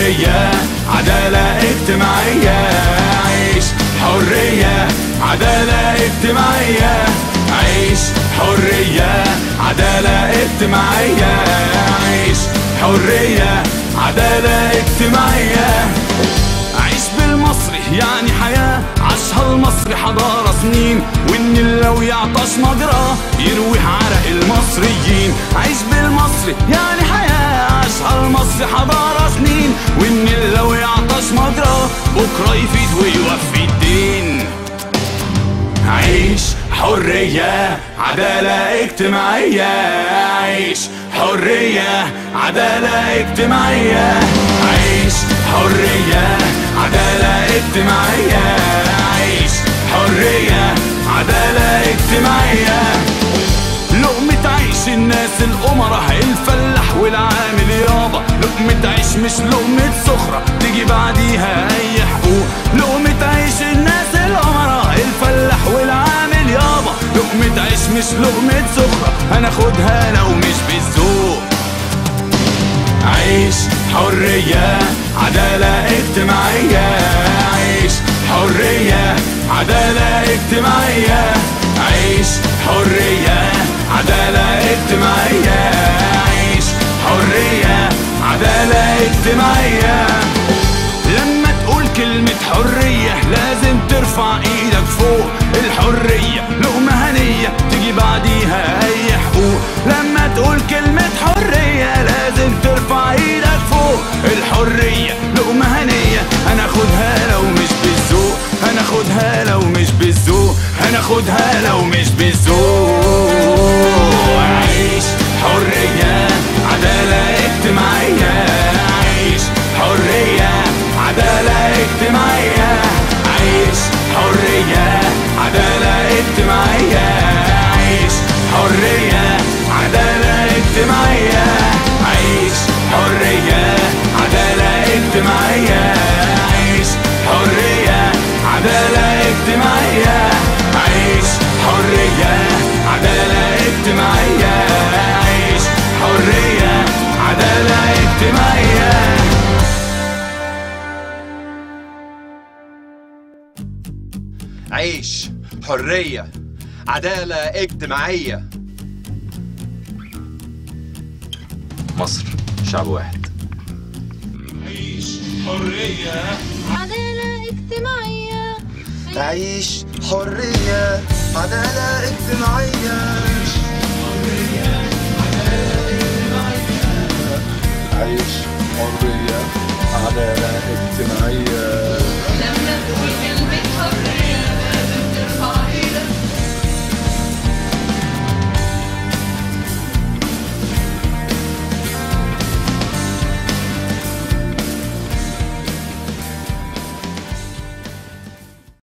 حرية عدالة اجتماعية عيش حرية عدالة اجتماعية عيش حرية عدالة اجتماعية عيش حرية عدالة اجتماعية عيش بالمصري يعني حياة عاشها المصري حضارة سنين والنيل لو يعطش مجرى يروي عرق المصريين عيش بالمصري يعني حياة عاشها المصري حضارة سنين والنيل لو يعطش مجرى بكرة يفيد ويوفي الدين عيش حرية عدالة اجتماعية عيش حرية عدالة اجتماعية عيش حرية عدالة اجتماعية عيش حرية عدالة اجتماعية لقمة عيش الناس الأمراء الفلاح والعامل يابا لقمة عيش مش لقمة سخرة تيجي بعديها أي حقوق لقمة عيش الناس الأمراء الفلاح والعامل يابا لقمة عيش مش لقمة سخرة هناخدها لو مش بالذوق عيش حرية عدالة اجتماعية عيش حرية عدالة اجتماعية عيش حرية عدالة اجتماعية عيش حرية عدالة اجتماعية لما تقول كلمة حرية لازم ترفع ايدك فوق الحرية لقمة هنية تيجي بعديها اي حقوق لما تقول كلمة حرية لازم ترفع ايدك فوق الحرية لقمة هنية هناخدها لو مش بالذوق هناخدها لو مش بالذوق هناخدها لو مش بالذوق عيش حرية عدالة اجتماعية عيش حرية عدالة اجتماعية عيش حرية عدالة اجتماعية عيش حرية عدالة اجتماعية عيش حرية عدالة اجتماعية عيش حرية عدالة اجتماعية عيش حرية عدالة اجتماعية عيش حرية عدالة اجتماعية عيش حرية عدالة اجتماعية مصر شعب واحد عدالة اجتماعية تعيش حرية عدالة اجتماعية عيش حرية عدالة اجتماعية لما تقول